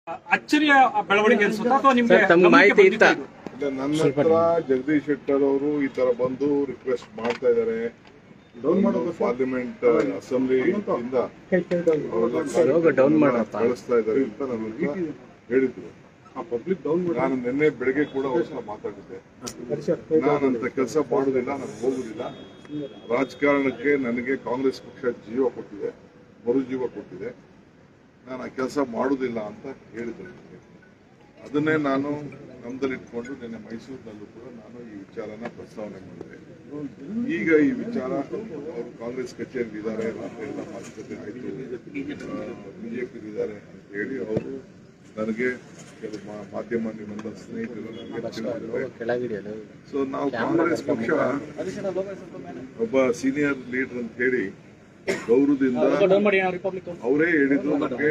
ಅಚ್ಚರಿಯ ಬೆಳವಣಿಗೆ ಅನ್ಸುತ್ತಾ ಅಥವಾ ನಿಮ್ಗೆ ಸರ್, ತಮ್ಗೆ ನಂಬಿಕೆ ಮಾಹಿತಿ ಬಂದಿತ್ತಾ ಇತ್ತಾ? ಇದು? ಇಲ್ಲ ನನ್ನ ಹತ್ರ ಜಗದೀಶ್ ಶೆಟ್ಟರ್ ಅವರು ಈ ತರ ಬಂದು ರಿಕ್ವೆಸ್ಟ್ ಮಾಡ್ತಾ ಇದ್ದಾರೆ ಪಾರ್ಲಿಮೆಂಟ್ ಅಸೆಂಬ್ಲಿ ಇಂದ ಅವ್ರೆಲ್ಲ ಹೋಗು, down ಮಾಡಪ್ಪ. ಕಳಿಸ್ತಾ ಇದ್ದಾರೆ ಅಂತ ನನಗೆ ಹೇಳಿದ್ರು ನಾನು ನಿನ್ನೆ ಬೆಳಗ್ಗೆ ಕೂಡ ಅವ್ರ ಹತ್ರ ಮಾತಾಡಿದ್ದೆ ನಾನಂತ ಕೆಲಸ ಮಾಡುದಿಲ್ಲ ನಾನು ಹೋಗುದಿಲ್ಲ ರಾಜಕಾರಣಕ್ಕೆ ನನಗೆ ಕಾಂಗ್ರೆಸ್ ಪಕ್ಷ ಜೀವ ಕೊಟ್ಟಿದೆ ಮರುಜೀವ ಕೊಟ್ಟಿದೆ ನಾನು ಆ ಕೆಲಸ ಮಾಡುದಿಲ್ಲ ಅಂತ ಹೇಳಿದ್ರು ನನಗೆ. ಅದನ್ನೇ ನಾನು ನಮ್ದಲ್ಲಿಟ್ಕೊಂಡು ನಿನ್ನೆ ಮೈಸೂರಿನಲ್ಲೂ ಕೂಡ ನಾನು ಈ ವಿಚಾರನ ಪ್ರಸ್ತಾವನೆ ಮಾಡಿದೆ ಈಗ ಈ ವಿಚಾರ ಅವರು ಕಾಂಗ್ರೆಸ್ ಕಚೇರಿ ಇದ್ದಾರೆ ಎಲ್ಲ ಮಾತುಕತೆ ಆಯಿತು ಬಿಜೆಪಿ ಇದ್ದಾರೆ ಅಂತ ಹೇಳಿ ಅವರು ನನಗೆ ಕೆಲವು ಮಾ- ಮಾಧ್ಯಮ ನಿಮ್ಮೆಲ್ಲ ಸ್ನೇಹಿತರು ನನಗೆ ತಿಳಿಸಿದ್ದಾರೆ ಕೆಳಗಿಡಿಯಲು ಸೊ ನಾವು ಕಾಂಗ್ರೆಸ್ ಪಕ್ಷ ಒಬ್ಬ ಸೀನಿಯರ್ ಲೀಡರ್ ಅಂತ ಹೇಳಿ ಗೌರವದಿಂದ ಅವರೇ ಹೇಳಿದ್ರು ನಮಗೆ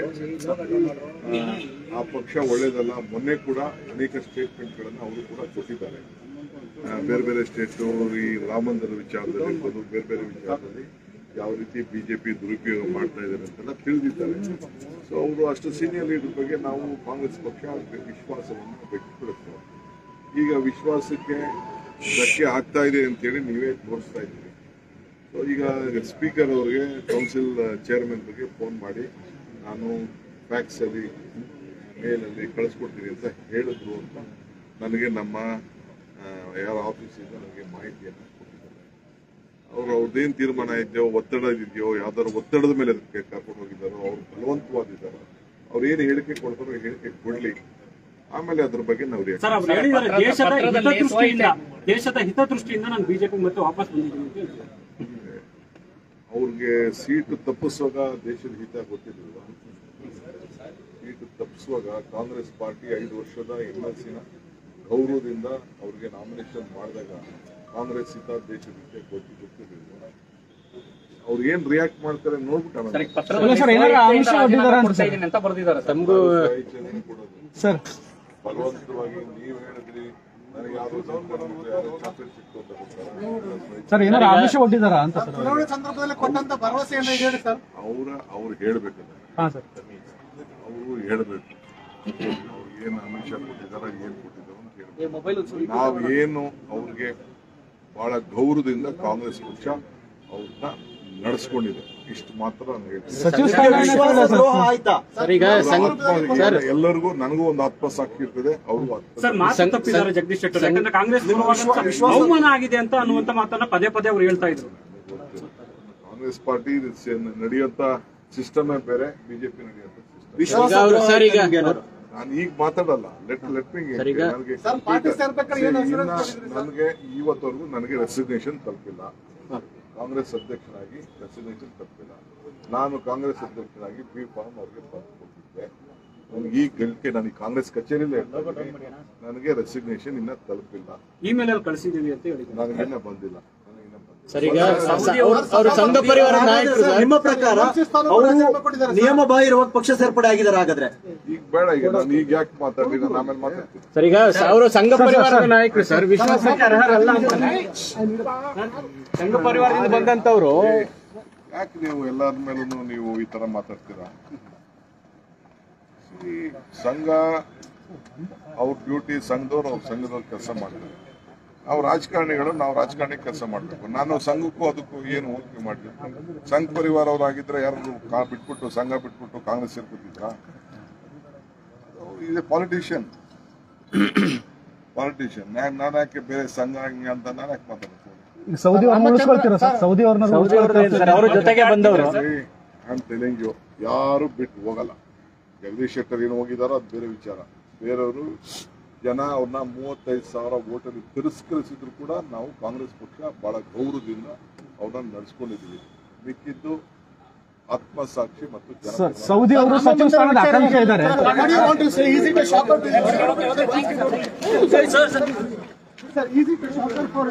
ಆ ಪಕ್ಷ ಒಳ್ಳೇದಲ್ಲ ಮೊನ್ನೆ ಕೂಡ ಅನೇಕ ಸ್ಟೇಟ್ಮೆಂಟ್ ಗಳನ್ನ ಅವರು ಕೂಡ ಕೊಟ್ಟಿದ್ದಾರೆ ಆ, ಬೇರೆ ಬೇರೆ ಸ್ಟೇಟ್ ಈ ರಾಮ ಮಂದಿರ ವಿಚಾರದಲ್ಲಿ ಇರ್ಬೋದು ಬೇರೆ ಬೇರೆ ವಿಚಾರದಲ್ಲಿ ಯಾವ ರೀತಿ ಬಿಜೆಪಿ ದುರುಪಯೋಗ ಮಾಡ್ತಾ ಇದ್ದಾರೆ ಅಂತೆಲ್ಲ ತಿಳಿದಿದ್ದಾರೆ ಸೊ ಅವರು ಅಷ್ಟು ಸೀನಿಯರ್ ಲೀಡರ್ ಬಗ್ಗೆ ನಾವು ಕಾಂಗ್ರೆಸ್ ಪಕ್ಷ ವಿಶ್ವಾಸವನ್ನು ವ್ಯಕ್ತಪಡಿಸ್ತೇವೆ ಈಗ ವಿಶ್ವಾಸಕ್ಕೆ ಧಕ್ಕೆ ಆಗ್ತಾ ಇದೆ ಅಂತೇಳಿ ನೀವೇ ತೋರಿಸ್ತಾ ಇದ್ದೀರಿ ಸೊ ಈಗ ಸ್ಪೀಕರ್ ಅವರಿಗೆ ಕೌನ್ಸಿಲ್ ಚೇರ್ಮನ್ ಬಗ್ಗೆ ಫೋನ್ ಮಾಡಿ ನಾನು ಫ್ಯಾಕ್ಸ್ ಅಲ್ಲಿ ಮೇಲಲ್ಲಿ ಕಳಿಸ್ಕೊಡ್ತೀನಿ ಅಂತ ಹೇಳಿದ್ರು ಅಂತ ನನಗೆ ನಮ್ಮ ಆ, ಯಾರ ಆಫೀಸಿಂದ ನನಗೆ ಮಾಹಿತಿಯನ್ನು ಕೊಟ್ಟಿದ್ದಾರೆ ಅವರು ಅವ್ರದ್ದೇನು ತೀರ್ಮಾನ ಇದೆಯೋ ಒತ್ತಡ ಇದೆಯೋ ಯಾವ್ದಾದ್ರು ಒತ್ತಡದ ಮೇಲೆ ಅದಕ್ಕೆ ಕರ್ಕೊಂಡು ಹೋಗಿದ್ದಾರೋ ಅವ್ರು ಬಲವಂತವಾದಿದ್ದಾರೋ ಅವ್ರು ಏನು ಹೇಳಿಕೆ ಕೊಡ್ತಾರೋ ಹೇಳಿಕೆ ಕೊಡ್ಲಿ ಆಮೇಲೆ ಅದ್ರ ಬಗ್ಗೆ ನಾವು react ಸರ್ ಅವ್ರು ಹೇಳಿದ್ದಾರೆ ದೇಶದ ಹಿತದೃಷ್ಟಿಯಿಂದ ದೇಶದ ಹಿತದೃಷ್ಟಿಯಿಂದ ನಾನು ಬಿಜೆಪಿ ಮತ್ತೆ ವಾಪಸ್ ಬಂದಿದ್ದೀನಿ ಅಂತ ಹೇಳಿದ್ದಾರೆ. ಅವ್ರಿಗೆ ಸೀಟು ತಪ್ಪಿಸುವಾಗ ದೇಶದ ಹಿತ ಗೊತ್ತಿರಲಿಲ್ಲ ಸೀಟು ತಪ್ಪಿಸುವಾಗ ಕಾಂಗ್ರೆಸ್ ಪಾರ್ಟಿ ಐದು ವರ್ಷದ ಎಂ ಎಲ್ ಸಿನ ಗೌರವದಿಂದ ಅವ್ರಿಗೆ ನಾಮಿನೇಷನ್ ಮಾಡಿದಾಗ ಕಾಂಗ್ರೆಸ್ ಹಿತ ದೇಶದ ಹಿತ ಗೊತ್ತಿ ಗೊತ್ತಿರಲಿಲ್ಲ ಅವ್ರು ಏನ್ ರಿಯಾಕ್ಟ್ ಮಾಡ್ತಾರೆ ನೋಡ್ಬಿಟ್ಟು ತಮಗೂ ಸರ್ ಬಲವಂತವಾಗಿ ನೀವು ಹೇಳಿದ್ರಿ ನನಗೆ ಯಾವ್ದೋ ಚಾಕ್ಲೇಟ್ ಸಿಕ್ತು ಅಂತ ಕೊಡ್ತಾರೆ ಸರ್ ಏನಾರ ಆಮಿಷ ಒಡ್ಡಿದಾರ ಅಂತ ಸರ್ ಚುನಾವಣೆ ಸಂದರ್ಭದಲ್ಲಿ ಕೊಟ್ಟಂತ ಭರವಸೆಯನ್ನ ಹೇಳಿ ಸರ್ ಅವರ ಅವ್ರು ಹೇಳ್ಬೇಕಲ್ಲ ಹಾ ಸರ್ ಅವರು ಹೇಳ್ಬೇಕು ಅವ್ರು ಏನ್ ಆಮಿಷ ಕೊಟ್ಟಿದಾರ ಏನ್ ಕೊಟ್ಟಿದಾರ ಅಂತ ಹೇಳ್ಬೇಕು ನಾವೇನು ಅವ್ರಿಗೆ ಬಹಳ ಗೌರವದಿಂದ ಕಾಂಗ್ರೆಸ್ ಪಕ್ಷ ಅವ್ರನ್ನ ನಡೆಸ್ಕೊಂಡಿದೆ ಇಷ್ಟು ಮಾತ್ರ ನಾನು ಹೇಳ್ತೀನಿ ಸಚಿವ ಸ್ಥಾನ ಏನಾಗ್ತಿಲ್ಲ ಸರ್ ಸರ್ ಈಗ ಸಂಘ ಸರ್ ಎಲ್ಲರಿಗೂ ನನಗೂ ಒಂದು ಆತ್ಮಸಾಕ್ಷಿ ಇರ್ತದೆ ಅವ್ರಿಗೂ ಆತ್ಮ ಸರ್ ಮಾತು ಸಂಘ- ತಪ್ಪಿದ್ದಾರೆ ಜಗದೀಶ್ ಶೆಟ್ಟರ್ ಯಾಕಂದ್ರೆ ಕಾಂಗ್ರೆಸ್ ಪರವಾದಂತ ಅವಮಾನ ಆಗಿದೆ ಅಂತ ಅನ್ನುವಂತ ಮಾತನ್ನ ಪದೇ ಪದೇ ಅವ್ರು ಹೇಳ್ತಾ ಇದ್ರು ಕಾಂಗ್ರೆಸ್ ಪಾರ್ಟಿ ನಡೆಯುವಂತ ಸಿಸ್ಟಮೇ ಬೇರೆ ಬಿಜೆಪಿ ನಡೆಯುವಂತ ಸಿಸ್ಟಮ್ ಈಗ ಅವರು ಸರ್ ಈಗ ನಾನು ಈಗ ಮಾತಾಡಲ್ಲ ಲೆಟ್ ಲೆಟ್ ಮಿ ಸರ್, ಈಗ- ನನಗೆ ಸರ್, ಪಾರ್ಟಿ ಸೇರ್ಬೇಕಾದ್ರೆ ಏನು assurance ಕೊಟ್ಟಿದ್ರಿ ಸರ್? ನನಗೆ ಇವತ್ತವರೆಗೂ ನನಗೆ ರೆಸಿಗ್ನೇಷನ್ ತಲುಪಿಲ್ಲ ಕಾಂಗ್ರೆಸ್ ಅಧ್ಯಕ್ಷರಾಗಿ ರೆಸಿಗ್ನೇಷನ್ ತಲುಪಿಲ್ಲ ನಾನು ಕಾಂಗ್ರೆಸ್ ಅಧ್ಯಕ್ಷರಾಗಿ ಬಿ ಫಾರ್ಮ್ ಅವ್ರಿಗೆ ಬರೆದು ಕೊಟ್ಟಿದ್ದೆ ನನಗೆ ಈ ಗಳಿಕೆ ನನಗೆ ಕಾಂಗ್ರೆಸ್ ಕಚೇರಿಲೇ ಇರ್ತದೆ. ನನಗೆ ರೆಸಿಗ್ನೇಷನ್ ಇನ್ನ ತಲುಪಿಲ್ಲ ಇಮೇಲ್ ಅಲ್ಲಿ ಕಳಿಸಿದೀವಿ ಅಂತ ಹೇಳಿದ್ರು ನನಗಿನ್ನ ಬಂದಿಲ್ಲ ನನಗಿನ್ನ ಬಂದಿಲ್ಲ ಸರ್ ಈಗ ಅವರು ಸಂಘ ಪರಿವಾರ ನಾಯಕರು ಸರ್ ನಿಮ್ಮ ಪ್ರಕಾರ ಅವರು ನಿಯಮ ಬಾಹಿರವಾಗಿ ಪಕ್ಷ ಸೇರ್ಪಡೆ ಆಗಿದ್ದಾರೆ ಹಾಗಾದ್ರೆ ಈಗ ಬೇಡ ಈಗ ನಾನು ಈಗ ಯಾಕೆ ಮಾತಾಡಲಿ ನಾನು ಆಮೇಲೆ ಮಾತಾಡ್ತೀನಿ ಸರ್ ಈಗ ಅವರು ಸಂಘ ಪರಿವಾರದ ನಾಯಕರು ಸರ್ ವಿಶ್ವಾಸಕ್ಕೆ ಅರ್ಹರಲ್ಲ ಅಂತಾನೆ ಸಂಘ ಪರಿವಾರದಿಂದ ಬಂದಂತವ್ರು ಯಾಕೆ ನೀವು ಎಲ್ಲರ ಮೇಲೂ ನೀವು ಈ ತರ ಮಾತಾಡ್ತೀರಾ ಈ ಸಂಘ ಅವ್ರ ಡ್ಯೂಟಿ ಸಂಘದವ್ರು ಅವ್ರ ಸಂಘದವ್ರು ಕೆಲಸ ಮಾಡ್ತಾರೆ ನಾವು ರಾಜಕಾರಣಿಗಳು ನಾವು ರಾಜಕಾರಣಿ ಕೆಲಸ ಮಾಡಬೇಕು ನಾನು ಸಂಘಕ್ಕೂ ಅದಕ್ಕೂ ಏನು ಹೋಲಿಕೆ ಮಾಡ್ತೀನಿ ಸಂಘ ಪರಿವಾರ ಅವರಾಗಿದ್ರೆ ಯಾರು ಕಾ ಬಿಟ್ಬಿಟ್ಟು ಸಂಘ ಬಿಟ್ಬಿಟ್ಟು ಕಾಂಗ್ರೆಸ್ ಸೇರ್ಕೊತಿದ್ರ ಇದೆ ಪಾಲಿಟಿಷಿಯನ್ ಪಾಲಿಟಿಷಿಯನ್ ನಾನು ಯಾಕೆ ಬೇರೆ ಸಂಘ ಹಂಗೆ ಅಂತ ನಾನು ಯಾಕೆ ಮಾತಾಡ್ತೀನಿ ಸೌದಿ ಅವ್ರನ್ನ ಉಳಿಸ್ಕೊಳ್ತೀರಾ ಸರ್ ಸೌದಿ ಅವ್ರನ್ನ ಸೌದಿ ಅವರು ಸರ್ ಅವ್ರ ಜೊತೆಗೆ ಬಂದವರು ನಾನು ತೆಲಂಗು ಯಾರು ಬಿಟ್ಟು ಹೋಗಲ್ಲ ಜಗದೀಶ್ ಶೆಟ್ಟರ್ ಏನು ಹೋಗಿದಾರೋ ಅದು ಬೇರೆ ವಿಚಾರ ಬೇರೆಯವರು ಜನ ಅವ್ರನ್ನ ಮೂವತ್ತೈದು ಸಾವಿರ ಓಟಲ್ಲಿ ತಿರಸ್ಕರಿಸಿದ್ರು ಕೂಡ ನಾವು ಕಾಂಗ್ರೆಸ್ ಪಕ್ಷ ಬಹಳ ಗೌರವದಿಂದ ಅವ್ರನ್ನ ನಡೆಸ್ಕೊಂಡಿದ್ದೀವಿ ಮಿಕ್ಕಿದ್ದು ಆತ್ಮಸಾಕ್ಷಿ ಮತ್ತು ಜನ ಸರ್ ಸೌದಿ ಅವರು ಸಚಿವ ಸ್ಥಾನದ ಆಕಾಂಕ್ಷೆ ಇದ್ದಾರೆ What do you want to say? Is it a shocker to you? Sir, is it a shocker for